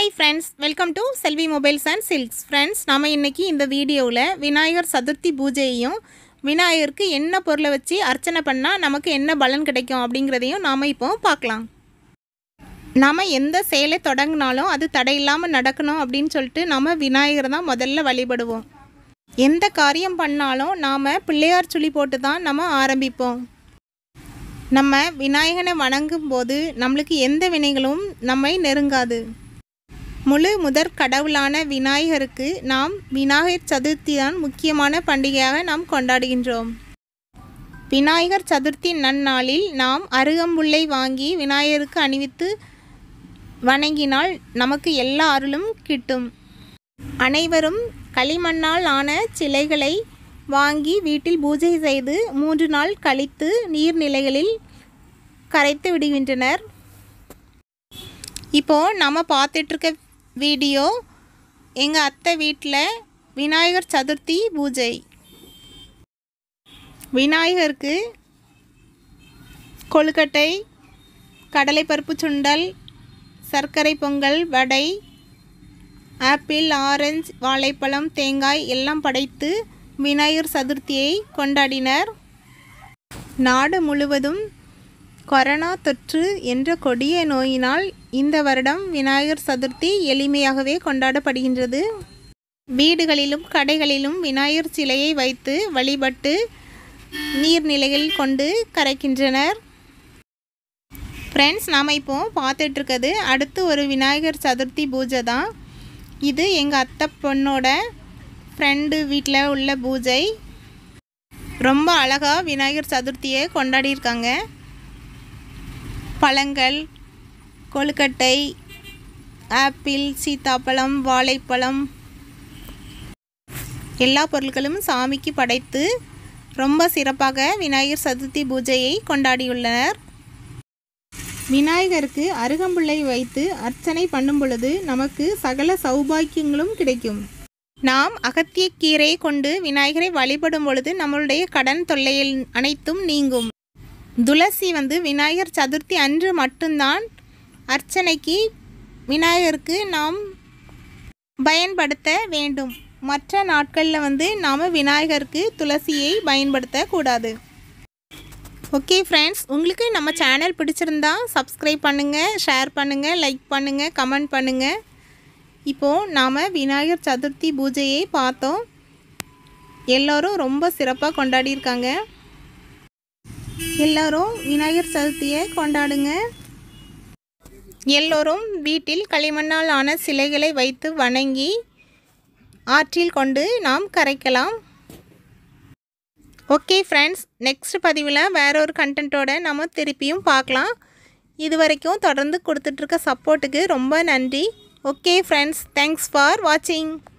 hi friends welcome to Selvi mobiles and silks friends நாம் இன்றைக்கி இந்த வீடியோவில் விநாயகர் சதுர்த்தி பூஜையையும் விநாயகருக்கு என்ன பொருளை வச்சு அர்ச்சனை பண்ணால் நமக்கு என்ன பலன் கிடைக்கும் அப்படிங்கிறதையும் நாம் இப்போ பார்க்கலாம் நாம் எந்த செயலை தொடங்கினாலும் அது தடையில்லாமல் நடக்கணும் அப்படின்னு சொல்லிட்டு நாம் விநாயகர் தான் முதல்ல வழிபடுவோம் எந்த காரியம் பண்ணாலும் நாம் பிள்ளையார் சுழி போட்டு தான் நம்ம ஆரம்பிப்போம் நம்ம விநாயகனை வணங்கும் போது நம்மளுக்கு எந்த வினைகளும் நம்மை நெருங்காது முழு முதற் கடவுளான விநாயகருக்கு நாம் விநாயகர் சதுர்த்தி தான் முக்கியமான பண்டிகையாக நாம் கொண்டாடுகின்றோம் விநாயகர் சதுர்த்தி நன்னாளில் நாம் அருகம்புல்லை வாங்கி விநாயகருக்கு அணிவித்து வணங்கினால் நமக்கு எல்லா அருளும் கிட்டும் அனைவரும் களிமண்ணால் ஆன சிலைகளை வாங்கி வீட்டில் பூஜை செய்து மூன்று நாள் கழித்து நீர்நிலைகளில் கரைத்து விடுகின்றனர் இப்போது நம்ம பார்த்துட்ருக்க வீடியோ எங்கள் அத்தை வீட்டில் விநாயகர் சதுர்த்தி பூஜை விநாயகருக்கு கொழுக்கட்டை கடலைப்பருப்பு சுண்டல் சர்க்கரை பொங்கல் வடை ஆப்பிள் ஆரஞ்சு வாழைப்பழம் தேங்காய் எல்லாம் படைத்து விநாயகர் சதுர்த்தியை கொண்டாடினர் நாடு முழுவதும் கொரோனா தொற்று என்ற கொடிய நோயினால் இந்த வருடம் விநாயகர் சதுர்த்தி எளிமையாகவே கொண்டாடப்படுகின்றது வீடுகளிலும் கடைகளிலும் விநாயகர் சிலையை வைத்து வழிபட்டு நீர்நிலைகளில் கொண்டு கரைக்கின்றனர் ஃப்ரெண்ட்ஸ் நாம் இப்போ பார்த்துட்ருக்கிறது அடுத்து ஒரு விநாயகர் சதுர்த்தி பூஜை தான் இது எங்கள் அத்தை பொண்ணோட ஃப்ரெண்டு வீட்டில் உள்ள பூஜை ரொம்ப அழகாக விநாயகர் சதுர்த்தியை கொண்டாடியிருக்காங்க பழங்கள் கொழுக்கட்டை ஆப்பிள் சீத்தாப்பழம் வாழைப்பழம் எல்லா பொருட்களும் சாமிக்கு படைத்து ரொம்ப சிறப்பாக விநாயகர் சதுர்த்தி பூஜையை கொண்டாடியுள்ளனர் விநாயகருக்கு அருகம்புல்லை வைத்து அர்ச்சனை பண்ணும் பொழுது நமக்கு சகல சௌபாக்கியங்களும் கிடைக்கும் நாம் அகத்தியக்கீரை கொண்டு விநாயகரை வழிபடும் பொழுது நம்மளுடைய கடன் தொல்லையில் அனைத்தும் நீங்கும் துளசி வந்து விநாயகர் சதுர்த்தி அன்று மட்டும்தான் அர்ச்சனைக்கு விநாயகருக்கு நாம் பயன்படுத்த வேண்டும் மற்ற நாட்களில் வந்து நாம் விநாயகருக்கு துளசியை பயன்படுத்தக்கூடாது ஓகே ஃப்ரெண்ட்ஸ் உங்களுக்கு நம்ம சேனல் பிடிச்சிருந்தா சப்ஸ்கிரைப் பண்ணுங்கள் ஷேர் பண்ணுங்கள் லைக் பண்ணுங்கள் கமெண்ட் பண்ணுங்கள் இப்போது நாம் விநாயகர் சதுர்த்தி பூஜையை பார்த்தோம் எல்லோரும் ரொம்ப சிறப்பாக கொண்டாடியிருக்காங்க எல்லோரும் விநாயகர் சதுர்த்தியை கொண்டாடுங்க எல்லோரும் வீட்டில் களிமண்ணால் ஆன சிலைகளை வைத்து வணங்கி ஆற்றில் கொண்டு நாம் கரைக்கலாம் ஓகே ஃப்ரெண்ட்ஸ் நெக்ஸ்ட் பதிவில் வேற ஒரு கண்டென்ட்டோட நம்ம திருப்பியும் பார்க்கலாம் இது வரைக்கும் தொடர்ந்து கொடுத்துட்ருக்க சப்போர்ட்டுக்கு ரொம்ப நன்றி ஓகே ஃப்ரெண்ட்ஸ் தேங்க்ஸ் ஃபார் வாட்சிங்